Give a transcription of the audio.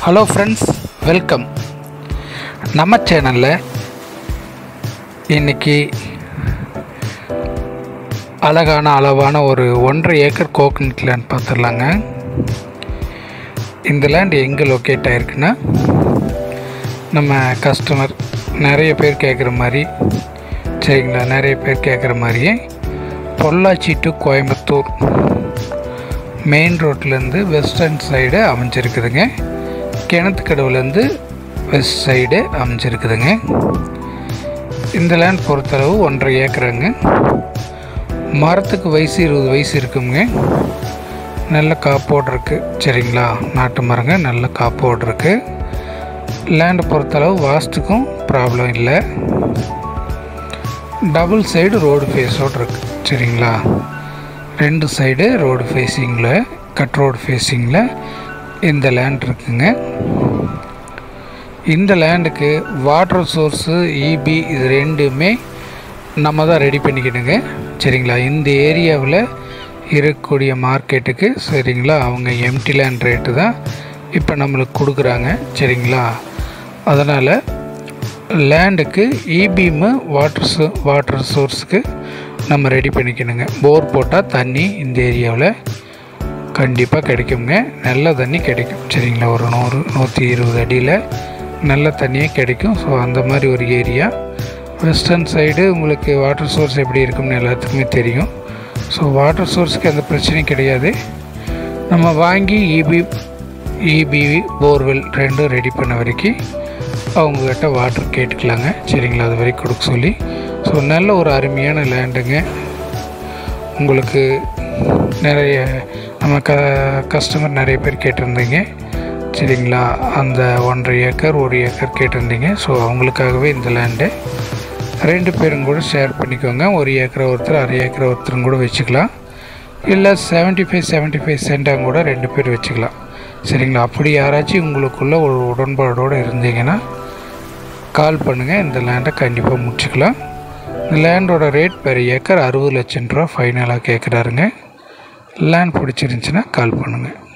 hello friends welcome நம்ம சேனலில் இன்னைக்கு அழகான அளவான ஒரு ஒன்றரை ஏக்கர் கோகனட் லேண்ட் பார்த்துடலாங்க இந்த லேண்ட் எங்கே லொக்கேட் ஆகிருக்குன்னா நம்ம கஸ்டமர் நிறைய பேர் கேட்குற மாதிரி சரிங்களா நிறைய பேர் கேட்குற மாதிரியே பொள்ளாச்சி டு கோயம்புத்தூர் மெயின் ரோட்லேருந்து வெஸ்டர்ன் சைடு அமைஞ்சிருக்குதுங்க கிணத்துக்கடவுலேருந்து வெஸ்ட் சைடு அமைஞ்சிருக்குதுங்க இந்த லேண்ட் பொறுத்தளவு ஒன்றரை ஏக்கருங்க மரத்துக்கு வயசு இருபது வயசு இருக்குங்க நல்ல காப்போடு இருக்குது சரிங்களா நாட்டு மரங்க நல்ல காப்போடு இருக்குது லேண்டை பொறுத்தளவு வாஸ்துக்கும் ப்ராப்ளம் இல்லை டபுள் சைடு ரோடு ஃபேஸோடு இருக்குது சரிங்களா ரெண்டு சைடு ரோடு ஃபேஸிங்கில் கட் ரோடு ஃபேஸிங்கில் இந்த லேண்ட் இருக்குங்க இந்த லேண்டுக்கு வாட்டர் சோர்ஸு இபி இது ரெண்டுமே நம்ம தான் ரெடி பண்ணிக்கணுங்க சரிங்களா இந்த ஏரியாவில் இருக்கக்கூடிய மார்க்கெட்டுக்கு சரிங்களா அவங்க எம்டி லேண்ட் ரேட்டு தான் இப்போ நம்மளுக்கு கொடுக்குறாங்க சரிங்களா அதனால் லேண்டுக்கு இபிஎம்மு வாட்டர் சோ வாட்டர் சோர்ஸுக்கு நம்ம ரெடி பண்ணிக்கணுங்க போர் போட்டால் தண்ணி இந்த ஏரியாவில் கண்டிப்பாக கிடைக்குங்க நல்ல தண்ணி கிடைக்கும் சரிங்களா ஒரு நூறு நூற்றி இருபது அடியில் நல்ல தண்ணியே கிடைக்கும் ஸோ அந்த மாதிரி ஒரு ஏரியா வெஸ்டர்ன் சைடு உங்களுக்கு வாட்டர் சோர்ஸ் எப்படி இருக்கும்னு எல்லாத்துக்குமே தெரியும் ஸோ வாட்டர் சோர்ஸுக்கு எந்த பிரச்சனையும் கிடையாது நம்ம வாங்கி இபி இபி போர்வெல் ரெண்டும் ரெடி பண்ண வரைக்கும் அவங்கக்கிட்ட வாட்டர் கேட்டுக்கலாங்க சரிங்களா அது வரைக்கும் கொடுக்க சொல்லி ஸோ நல்ல ஒரு அருமையான லேண்டுங்க உங்களுக்கு நிறைய நம்ம க கஸ்டமர் நிறைய பேர் கேட்டிருந்தீங்க சரிங்களா அந்த ஒன்றரை ஏக்கர் ஒரு ஏக்கர் கேட்டிருந்தீங்க ஸோ அவங்களுக்காகவே இந்த லேண்டு ரெண்டு பேரும் கூட ஷேர் பண்ணிக்கோங்க ஒரு ஏக்கரை ஒருத்தர் அரை ஏக்கரை ஒருத்தரும் கூட வச்சுக்கலாம் இல்லை செவன்ட்டி ஃபைவ் செவன்ட்டி ஃபைவ் சென்டாக கூட ரெண்டு பேர் வச்சுக்கலாம் சரிங்களா அப்படி யாராச்சும் உங்களுக்குள்ள ஒரு உடன்பாடோடு இருந்தீங்கன்னா கால் பண்ணுங்கள் இந்த லேண்டை கண்டிப்பாக முடிச்சுக்கலாம் இந்த லேண்டோட ரேட் பெர் ஏக்கர் அறுபது லட்சம் ரூபா ஃபைனலாக கேட்குறாருங்க லேண்ட் பிடிச்சிருந்துச்சின்னா கால் பண்ணுங்கள்